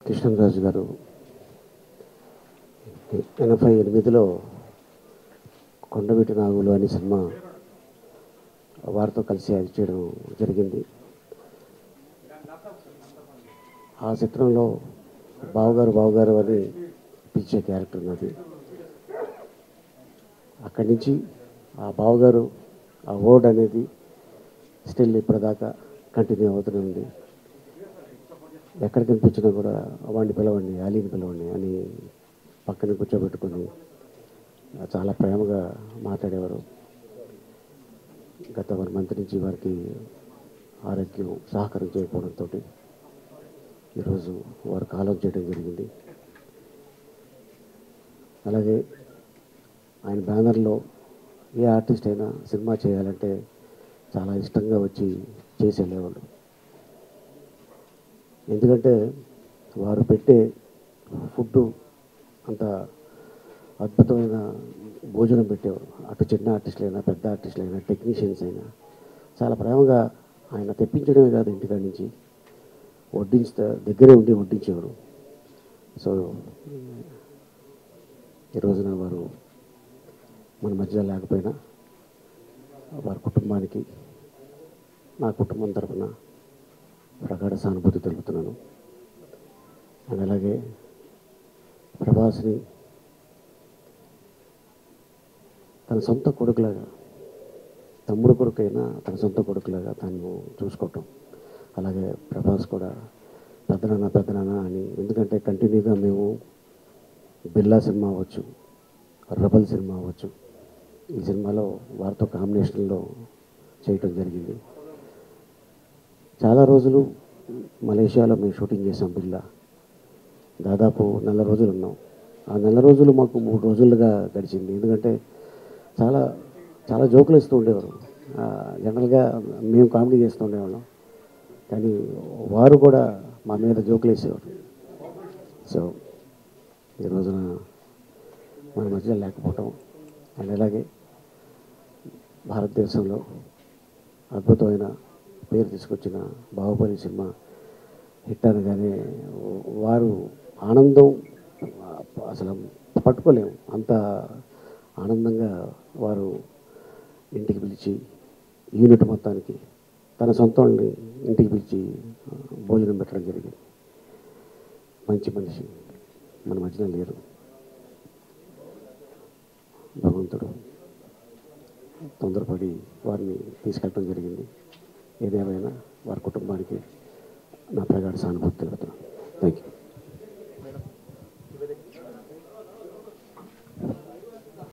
కృష్ణరాజు గారు ఎనభై ఎనిమిదిలో కొండవీటి నాగులు అనే సినిమా వారితో కలిసి యాక్ట్ చేయడం జరిగింది ఆ చిత్రంలో బావగారు బావగారు అని పిలిచే క్యారెక్టర్ ఉన్నది అక్కడి నుంచి ఆ బావగారు ఆ వర్డ్ అనేది స్టిల్ ఇప్పటిదాకా కంటిన్యూ అవుతూనే ఉంది ఎక్కడ కనిపించినా కూడా వాడిని పిలవండి అలీని పిలవండి అని పక్కన కూర్చోబెట్టుకొని చాలా ప్రేమగా మాట్లాడేవారు గత వన్ మంత్ నుంచి వారికి ఆరోగ్యం సహకారం చేయకపోవడంతో ఈరోజు వారు కాలం చేయడం జరిగింది అలాగే ఆయన బ్యానర్లో ఏ ఆర్టిస్ట్ అయినా సినిమా చేయాలంటే చాలా ఇష్టంగా వచ్చి చేసి వెళ్ళేవాళ్ళు ఎందుకంటే వారు పెట్టే ఫుడ్ అంత అద్భుతమైన భోజనం పెట్టేవారు అటు చిన్న ఆర్టిస్టులైనా పెద్ద ఆర్టిస్టులైనా టెక్నీషియన్స్ అయినా చాలా ప్రేమగా ఆయన తెప్పించడమే కాదు ఇంటికాడి నుంచి వడ్డించ దగ్గరే ఉండి వడ్డించేవారు సో ఈ రోజున వారు మన మధ్య లేకపోయినా వారి కుటుంబానికి నా కుటుంబం తరఫున ప్రగాఢ సానుభూతి తెలుపుతున్నాను అండ్ అలాగే ప్రభాస్ని తన సొంత కొడుకులాగా తమ్ముడు కొడుకైనా తన సొంత కొడుకులాగా తను చూసుకోవటం అలాగే ప్రభాస్ కూడా పెద్దనాన్న పెద్దనాన్న అని ఎందుకంటే కంటిన్యూగా మేము బిర్లా సినిమా అవ్వచ్చు రబల్ సినిమా అవ్వచ్చు ఈ సినిమాలో వారితో కాంబినేషన్లో చేయటం జరిగింది చాలా రోజులు మలేషియాలో మేము షూటింగ్ చేసాం బిర్లా దాదాపు నెల రోజులు ఉన్నాం ఆ నెల రోజులు మాకు మూడు రోజులుగా గడిచింది ఎందుకంటే చాలా చాలా జోకులు ఇస్తూ ఉండేవారు ఆ, జనరల్గా మేము కామెడీ చేస్తూ ఉండేవాళ్ళం కానీ వారు కూడా మా మీద జోకులు వేసేవారు సో ఈ రోజున మన మధ్యలో లేకపోవటం అండ్ అలాగే భారతదేశంలో అద్భుతమైన పేరు తీసుకొచ్చిన బాహుబలి సినిమా హిట్ అనగానే వారు ఆనందం అసలు పట్టుకోలేము అంత ఆనందంగా వారు ఇంటికి పిలిచి యూనిట్ మొత్తానికి తన సొంత వాళ్ళని ఇంటికి పిలిచి ఆ, భోజనం పెట్టడం జరిగింది మంచి మనిషి మన మధ్యన లేరు భగవంతుడు తొందరపడి వారిని తీసుకెళ్ళడం జరిగింది ఏదేమైనా వారి కుటుంబానికి నా ప్రగాఢ సానుభూతి తెలుపుతున్నాను థ్యాంక్ యూ